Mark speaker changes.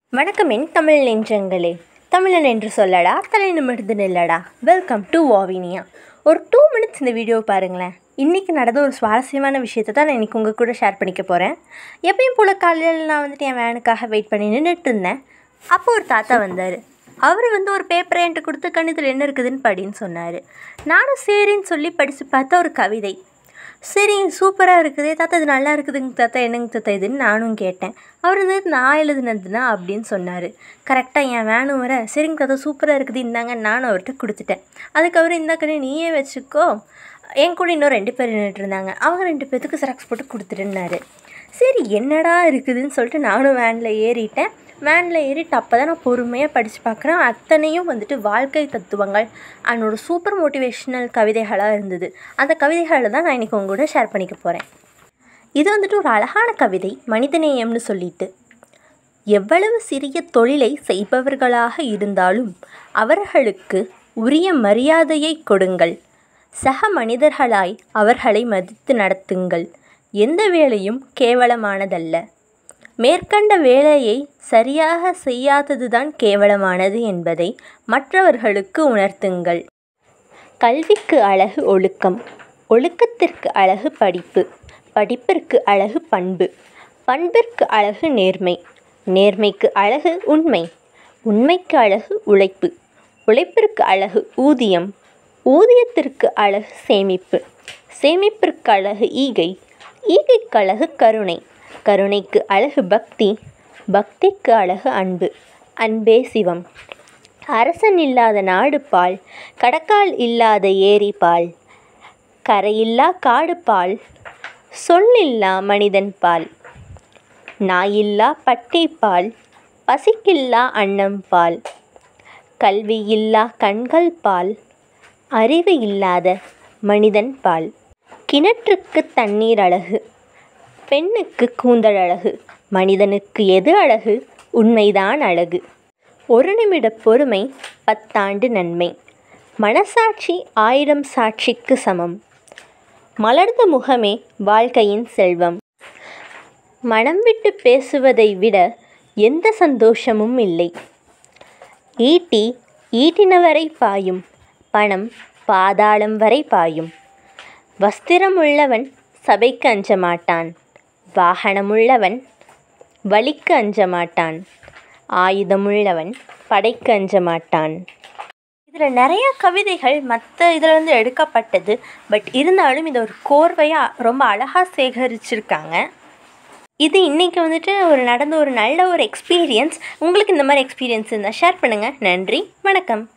Speaker 1: வணக்கம் என் தமிழ் நெஞ்சங்களே தமிழன் என்று சொல்லடா தலை நிமிர்ந்து நில்லடா வெல்கம் டு வாவினியா ஒரு டூ மினிட்ஸ் இந்த வீடியோ பாருங்களேன் இன்றைக்கி நடந்த ஒரு சுவாரஸ்யமான விஷயத்தை தான் நான் இன்றைக்கி உங்கள் கூட ஷேர் பண்ணிக்க போகிறேன் எப்பயும் போல் காலையில் நான் வந்துட்டு என் வேனுக்காக வெயிட் பண்ணி நின்றுட்டு இருந்தேன் அப்போ ஒரு தாத்தா வந்தார் அவர் வந்து ஒரு பேப்பரை என்கிட்ட கொடுத்து கணிதத்தில் என்ன இருக்குதுன்னு படின்னு சொன்னார் நானும் சரின்னு சொல்லி படித்து பார்த்தா ஒரு கவிதை சரி சூப்பராக இருக்குதே தாத்தா இது நல்லா இருக்குதுங்க தாத்தா என்னங்க தாத்தா இதுன்னு நானும் கேட்டேன் அவர் வந்து நான் எழுதுனதுனா அப்படின்னு சொன்னார் கரெக்டாக என் வேணும் வர சரிங்க தாத்தா சூப்பராக இருக்குது இந்தாங்க நானும் அவர்கிட்ட கொடுத்துட்டேன் அதுக்கு அவர் இந்த கண்ணு நீயே வச்சுக்கோ என் கூட இன்னும் ரெண்டு பேர் நின்றுட்டு இருந்தாங்க அவங்க ரெண்டு பேர்த்துக்கு செராக்ஸ் போட்டு கொடுத்துட்டுனாரு சரி என்னடா இருக்குதுன்னு சொல்லிட்டு நானும் வேனில் ஏறிட்டேன் வேனில் ஏறிட்டு அப்போ தான் நான் பொறுமையாக படித்து பார்க்குறேன் அத்தனையும் வந்துட்டு வாழ்க்கை தத்துவங்கள் அன்னோட சூப்பர் மோட்டிவேஷ்னல் கவிதைகளாக இருந்தது அந்த கவிதைகளை தான் நான் இன்றைக்கி உங்க கூட ஷேர் பண்ணிக்க போகிறேன் இது வந்துட்டு ஒரு அழகான கவிதை மனிதநேயம்னு சொல்லிட்டு எவ்வளவு சிறிய தொழிலை செய்பவர்களாக இருந்தாலும் அவர்களுக்கு உரிய மரியாதையை கொடுங்கள் சக மனிதர்களாய் அவர்களை மதித்து நடத்துங்கள் எந்த வேலையும் கேவலமானதல்ல மேற்கண்ட வேலையை சரியாக செய்யாததுதான் கேவலமானது என்பதை மற்றவர்களுக்கு உணர்த்துங்கள் கல்விக்கு அழகு ஒழுக்கம் ஒழுக்கத்திற்கு அழகு படிப்பு படிப்பிற்கு அழகு பண்பு பண்பிற்கு அழகு நேர்மை நேர்மைக்கு அழகு உண்மை உண்மைக்கு அழகு உழைப்பு உழைப்பிற்கு அழகு ஊதியம் ஊதியத்திற்கு அழகு சேமிப்பு சேமிப்பிற்கு அழகு ஈகை ஈகைக்கு அழகு கருணை கருணைக்கு அழகு பக்தி பக்திக்கு அழகு அன்பு அன்பே சிவம் அரசன் இல்லாத நாடு பால் கடக்கால் இல்லாத ஏரி பால் கரையில்லா காடு பால் சொல்லில்லா மனிதன் பால் நாயில்லா பட்டி பால் பசிக்கில்லா அன்னம் பால் கல்வியில்லா கண்கள் பால் அறிவு இல்லாத மனிதன் பால் கிணற்றுக்கு தண்ணீர் அழகு பெண்ணுக்கு கூந்தல் அழகு மனிதனுக்கு எது அழகு உண்மைதான் அழகு ஒரு நிமிட பொறுமை பத்தாண்டு நன்மை மனசாட்சி ஆயிரம் சாட்சிக்கு சமம் மலர்ந்த முகமே வாழ்க்கையின் செல்வம் மனம் விட்டு பேசுவதை விட எந்த சந்தோஷமும் இல்லை ஈட்டி ஈட்டினவரை பாயும் பணம் பாதாளம் வரை பாயும் வஸ்திரமுள்ளவன் சபைக்கு அஞ்ச மாட்டான் வாகனமுள்ளவன் வலிக்கு அஞ்ச மாட்டான் ஆயுதமுள்ளவன் படைக்கு அஞ்ச மாட்டான் இதில் நிறைய கவிதைகள் மற்ற இதில் வந்து எடுக்கப்பட்டது பட் இருந்தாலும் இதை ஒரு கோர்வையாக ரொம்ப அழகாக சேகரிச்சிருக்காங்க இது இன்றைக்கி வந்துட்டு ஒரு நடந்த ஒரு நல்ல ஒரு எக்ஸ்பீரியன்ஸ் உங்களுக்கு இந்த மாதிரி எக்ஸ்பீரியன்ஸ் இருந்தால் ஷேர் பண்ணுங்கள் நன்றி வணக்கம்